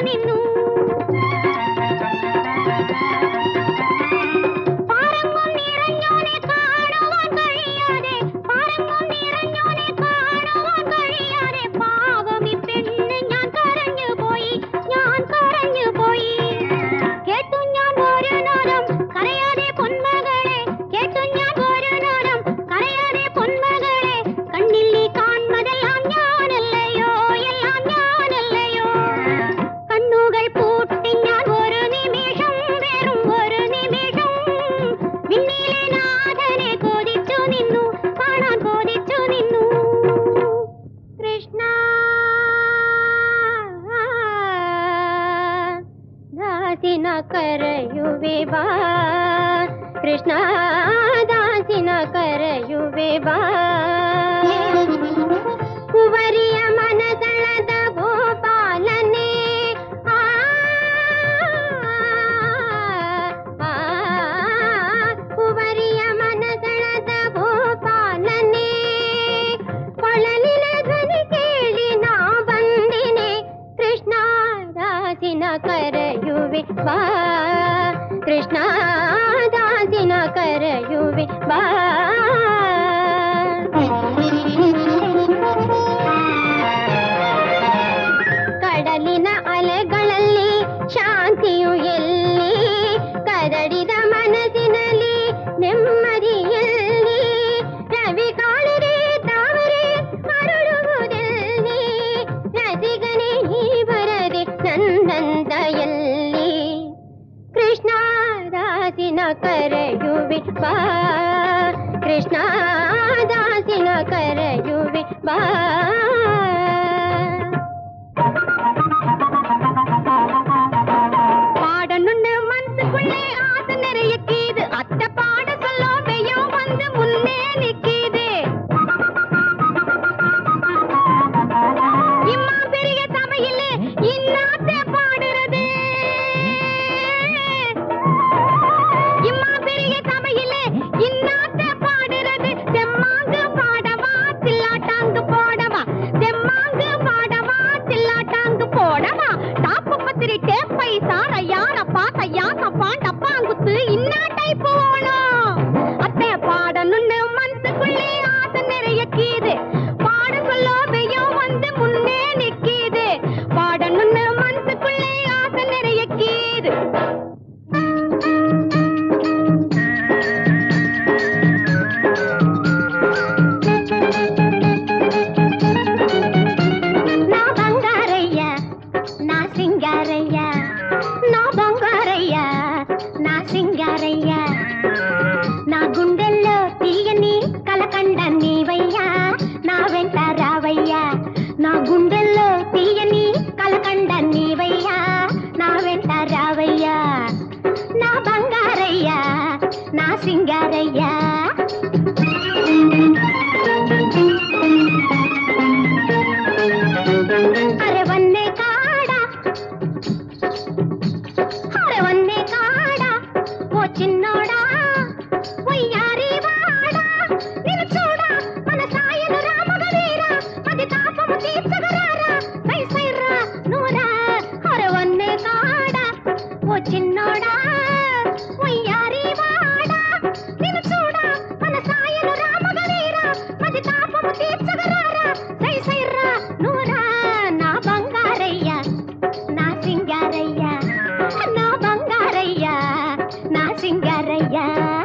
നിന്നു പാറങ്ങും നിറഞ്ഞോനെ കാണുവാൻ കഴിയാതെ പാറങ്ങും നിറഞ്ഞോനെ കാണുവാൻ കഴിയാതെ പാവം ഈ പെണ്ണ് ഞാൻ കരഞ്ഞു പോയി ഞാൻ കരഞ്ഞു പോയി കേട്ടു ഞാൻ ഒരു നാദം കരയാതെ പൊന്മകളെ കേട്ടു ഞാൻ ഒരു നാദം കരയാതെ പൊന്മകളെ കണ്ണിൽ നീ കാൺമതെല്ലാം ഞാനല്ലയോ എല്ലാം ഞാനല്ലയോ കണ്ണുകൾ പൂട്ടി ഞാൻ ഒരു നിമിഷം വെറും ഒരു നിമിഷം വിണ്ണിലെ നാഥനെ കൊതിച്ചു നിന്നു കാണാൻ കൊതിച്ചു നിന്നു കൃഷ്ണ ದಾಸಿನ ಕರೆಯುವೆ ಬಾ ಕೃಷ್ಣ ದಾಸಿನ ಕರೆಯುವೆ ಬಾ ಕುವರಿಯ ಮನದಳದ ಗೋಪಾಲನೆ ಆ, ಆ, ಕುವರಿಯ ಮನದಳದ ಗೋಪಾಲನೆ ಕೊಳಲಿನ ಧ್ವನಿ ಕೇಳಿ ನಾ ಬಂದಿನೆ ಕೃಷ್ಣ ದಾಸಿನ ಕರೆಯುವೆ ಬಾ ಕೃಷ್ಣ ದಾಸಿನ ಕರೆಯುವೆ ಬಾ ಕಡಲಿನ ಅಲೆಗಳಲ್ಲಿ ಶಾಂತಿಯು ಎಲ್ಲಿ ಕದಡಿದ ಮನಸ್ಸಿನಲ್ಲಿ ನೆಮ್ಮದಿ ಎಲ್ಲಿ ರವಿ ಕಾಳರೆ ತಾವರೆ ಅರಳುವುದೆಲ್ಲಿ ರಸಿಗನೆ ನೀ ಬರದೆ ನನ್ನಂದ ಎಲ್ಲಿ ಕೃಷ್ಣ ದಾಸಿನ ಕರೆಯುವೆ ಬಾ ಕೃಷ್ಣ ದಾಸಿನ ಕರೆಯುವೆ ಬಾ பாடணும்னு மனசுக்குள்ளே ஆசை நிறைய கீது அத்தை பாட சொல்ல வெயம் வந்து முன்னே நிக்கிது இம்மா பெரிய சமையல் இன்னாத்த பாடுறது இம்மா பெரிய சமையல் இன்னாத்த பாடுறது செம்மாங்கு பாடவா சில்லாட்டாங்கு போடவா செம்மாங்கு பாடவா சில்லாட்டாங்கு போடவா டாப்பு பத்திரி டேப்பை சாரையானப்பா கையானப்பா டப்பாங்குத்து இன்னா டைப் ஓணும் அத்தை பாடணும்னு மனசுக்குள்ளே ஆசை நிறைய கீது பாட சொல்ல வெயம் வந்து முன்னே நிக்கிது பாடணும்னு மனசுக்குள்ளே ஆசை நிறைய கீது నా బంగారయ్య నా సింగారయ్య నా బంగారయ్య నా సింగారయ్య నా గుండెల్లో తీయని కలకండ నీవయ్యా నా వెంట రావయ్యా నా గుండెల్లో తీయని కలకండ నీవయ్యా నా వెంట రావయ్యా నా బంగారయ్య నా సింగారయ్యా అరవన్నే కాడా అరవన్నే కాడా ఓ చిన్నోడా ఒయ్యారి వాడా నిన్ను చూడా మన సాయలు రామగ వీరా అది తాపము తీర్చగరారా సై సైరా నూరా అరవన్నే కాడా ఓ చిన్నోడా ఒయ్యారి వాడా నిన్ను చూడా మన సాయలు రామగ వీరా అది తాపము తీర్చగరారా సై సైరా నూరా నా బంగారయ్య నా సింగారయ్య నా బంగారయ్య నా సింగారయ్య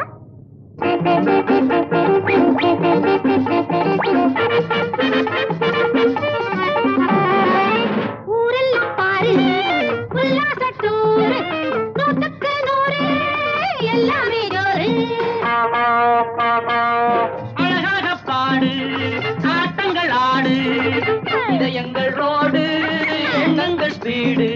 ஊரெல்லாம் பாரு உல்லாச டூரு நூத்துக்கு நூறு எல்லாமே ஜோரு அழகாக பாடு ஆட்டங்கள் ஆடு இதயங்கள் ரோடு எண்ணங்கள் ஸ்பீடு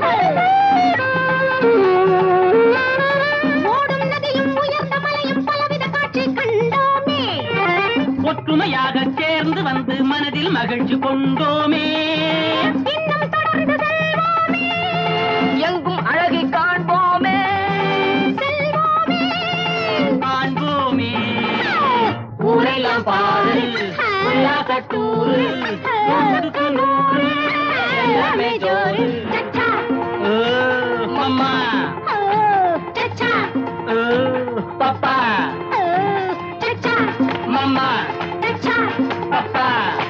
ஓடும் நதியும் உயர்ந்த மலையும் பலவித காட்சி கண்டோமே ஒற்றுமையாக சேர்ந்து வந்து மனதில் மகிழ்ச்சி கொண்டோமே இன்னும் தொடர்ந்து செல்வோமே எங்கும் அழகை காண்போமே செல்வோமே காண்போமே ஊரெல்லாம் பாரு உல்லாச டூரு நூற்றுக்கு நூறு எல்லாமே ஜோரு சச்சா மம்மா தச்சா பப்பா